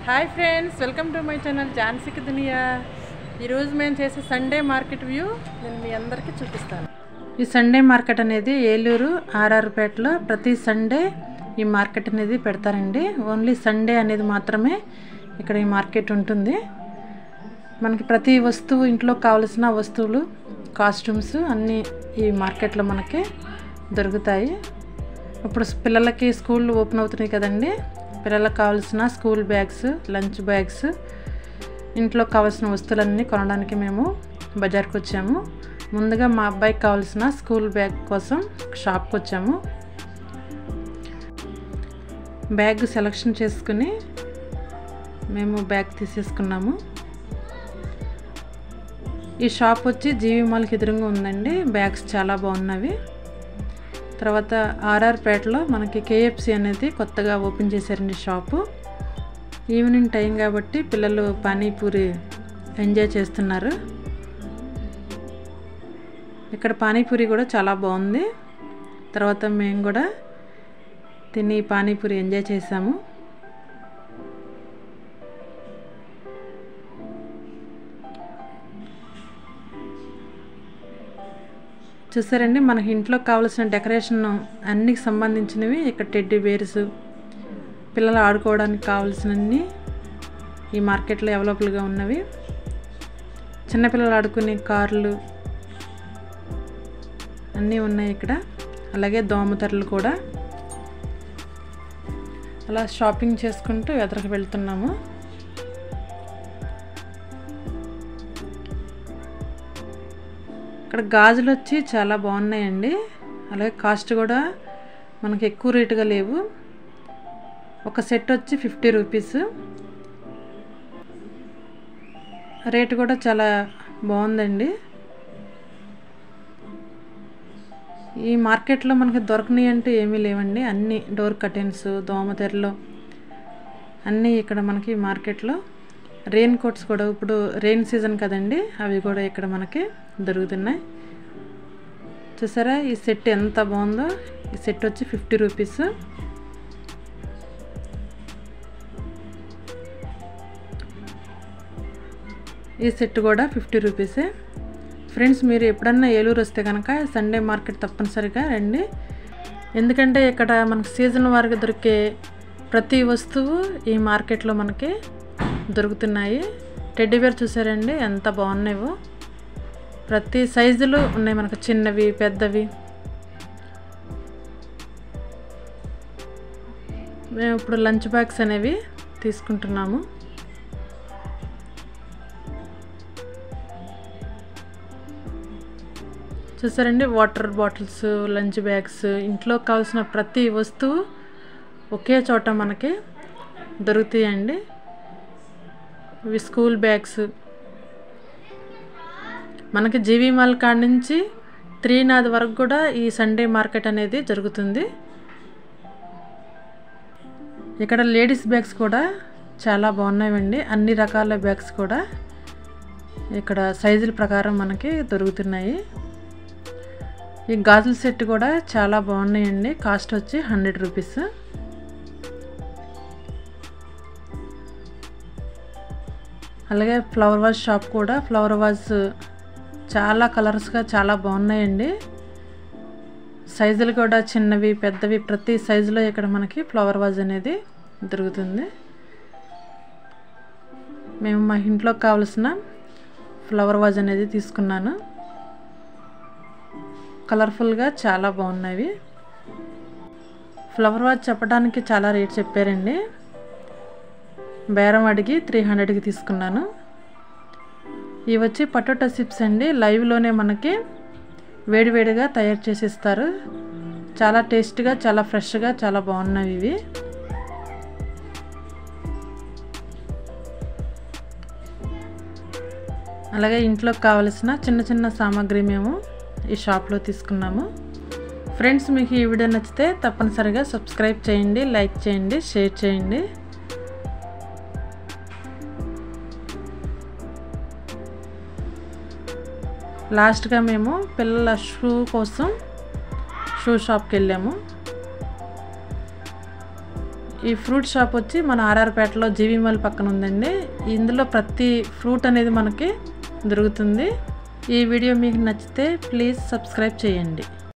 hi friends welcome to my channel ఝాన్సీకి దునియా ఈరోజు మేము చేసే సండే మార్కెట్ వ్యూ నేను మీ అందరికీ చూపిస్తాను ఈ సండే మార్కెట్ అనేది ఏలూరు ఆర్ఆర్పేటలో ప్రతి సండే ఈ మార్కెట్ అనేది పెడతారండి ఓన్లీ సండే అనేది మాత్రమే ఇక్కడ ఈ మార్కెట్ ఉంటుంది మనకి ప్రతి వస్తువు ఇంట్లో కావలసిన వస్తువులు కాస్ట్యూమ్స్ అన్నీ ఈ మార్కెట్లో మనకి దొరుకుతాయి ఇప్పుడు పిల్లలకి స్కూల్ ఓపెన్ అవుతున్నాయి కదండి పిల్లలకు కావాల్సిన స్కూల్ బ్యాగ్స్ లంచ్ బ్యాగ్స్ ఇంట్లో కావాల్సిన వస్తువులన్నీ కొనడానికి మేము బజార్కి వచ్చాము ముందుగా మా అబ్బాయికి కావాల్సిన స్కూల్ బ్యాగ్ కోసం షాప్కి వచ్చాము బ్యాగ్ సెలెక్షన్ చేసుకుని మేము బ్యాగ్ తీసేసుకున్నాము ఈ షాప్ వచ్చి జీవి మాల్కి ఎదురుగా ఉందండి బ్యాగ్స్ చాలా బాగున్నవి తర్వాత ఆర్ఆర్పేటలో మనకి కేఎఫ్సి అనేది కొత్తగా ఓపెన్ చేశారండి షాపు ఈవినింగ్ టైం కాబట్టి పిల్లలు పానీపూరి ఎంజాయ్ చేస్తున్నారు ఇక్కడ పానీపూరి కూడా చాలా బాగుంది తర్వాత మేము కూడా తిని పానీపూరి ఎంజాయ్ చేసాము చూసారండి మనకి ఇంట్లో కావాల్సిన డెకరేషన్ అన్నికి సంబంధించినవి ఇక్కడ టెడ్డీ బేర్స్ పిల్లలు ఆడుకోవడానికి కావాల్సినన్ని ఈ మార్కెట్లో అవైలబుల్గా ఉన్నవి చిన్నపిల్లలు ఆడుకునే కార్లు అన్నీ ఉన్నాయి ఇక్కడ అలాగే దోమతెరలు కూడా అలా షాపింగ్ చేసుకుంటూ ఎదురుకు వెళ్తున్నాము ఇక్కడ గాజులు వచ్చి చాలా బాగున్నాయండి అలాగే కాస్ట్ కూడా మనకి ఎక్కువ రేటుగా లేవు ఒక సెట్ వచ్చి ఫిఫ్టీ రూపీస్ రేటు కూడా చాలా బాగుందండి ఈ మార్కెట్లో మనకి దొరకనివి అంటూ ఏమీ లేవండి అన్ని డోర్ కర్టెన్స్ దోమతెరలు అన్నీ ఇక్కడ మనకి మార్కెట్లో రెయిన్ కోట్స్ కూడా ఇప్పుడు రెయిన్ సీజన్ కదండి అవి కూడా ఇక్కడ మనకి దొరుకుతున్నాయి చూసారా ఈ సెట్ ఎంత బాగుందో ఈ సెట్ వచ్చి ఫిఫ్టీ రూపీస్ ఈ సెట్ కూడా ఫిఫ్టీ రూపీసే ఫ్రెండ్స్ మీరు ఎప్పుడన్నా ఏలూరు వస్తే కనుక సండే మార్కెట్ తప్పనిసరిగా రండి ఎందుకంటే ఇక్కడ మనకు సీజన్ వారికి దొరికే ప్రతి వస్తువు ఈ మార్కెట్లో మనకి దొరుకుతున్నాయి టెడ్డీ బేర్ చూసారండి ఎంత బాగున్నాయో ప్రతి సైజులు ఉన్నాయి మనకు చిన్నవి పెద్దవి మేము ఇప్పుడు లంచ్ బ్యాగ్స్ అనేవి తీసుకుంటున్నాము చూసారండి వాటర్ బాటిల్స్ లంచ్ బ్యాగ్స్ ఇంట్లో కావాల్సిన ప్రతి వస్తువు ఒకే చోట మనకి దొరుకుతాయండి ఇవి స్కూల్ బ్యాగ్స్ మనకి జీవీ మాల్ కాడ నుంచి త్రీనాథ్ వరకు కూడా ఈ సండే మార్కెట్ అనేది జరుగుతుంది ఇక్కడ లేడీస్ బ్యాగ్స్ కూడా చాలా బాగున్నాయండి అన్ని రకాల బ్యాగ్స్ కూడా ఇక్కడ సైజుల ప్రకారం మనకి దొరుకుతున్నాయి ఈ గాజుల సెట్ కూడా చాలా బాగున్నాయండి కాస్ట్ వచ్చి హండ్రెడ్ రూపీస్ అలాగే ఫ్లవర్ వాజ్ షాప్ కూడా ఫ్లవర్ వాజ్ చాలా కలర్స్గా చాలా బాగున్నాయండి సైజులు కూడా చిన్నవి పెద్దవి ప్రతి సైజులో ఇక్కడ మనకి ఫ్లవర్ వాజ్ అనేది దొరుకుతుంది మేము మా ఇంట్లో కావలసిన ఫ్లవర్ వాజ్ అనేది తీసుకున్నాను కలర్ఫుల్గా చాలా బాగున్నవి ఫ్లవర్ వాజ్ చెప్పడానికి చాలా రేట్ చెప్పారండి బేరం అడిగి త్రీ హండ్రెడ్కి తీసుకున్నాను ఇవి వచ్చి పటోటా చిప్స్ అండి లైవ్లోనే మనకి వేడివేడిగా తయారు చేసి ఇస్తారు చాలా టేస్ట్గా చాలా ఫ్రెష్గా చాలా బాగున్నవి ఇవి అలాగే ఇంట్లోకి కావలసిన చిన్న చిన్న సామాగ్రి మేము ఈ షాప్లో తీసుకున్నాము ఫ్రెండ్స్ మీకు ఈ వీడియో నచ్చితే తప్పనిసరిగా సబ్స్క్రైబ్ చేయండి లైక్ చేయండి షేర్ చేయండి లాస్ట్గా మేము పిల్లల షూ కోసం షూ షాప్కి వెళ్ళాము ఈ ఫ్రూట్ షాప్ వచ్చి మన ఆర్ఆర్పేటలో జీవి మాల్ పక్కన ఉందండి ఇందులో ప్రతి ఫ్రూట్ అనేది మనకి దొరుకుతుంది ఈ వీడియో మీకు నచ్చితే ప్లీజ్ సబ్స్క్రైబ్ చేయండి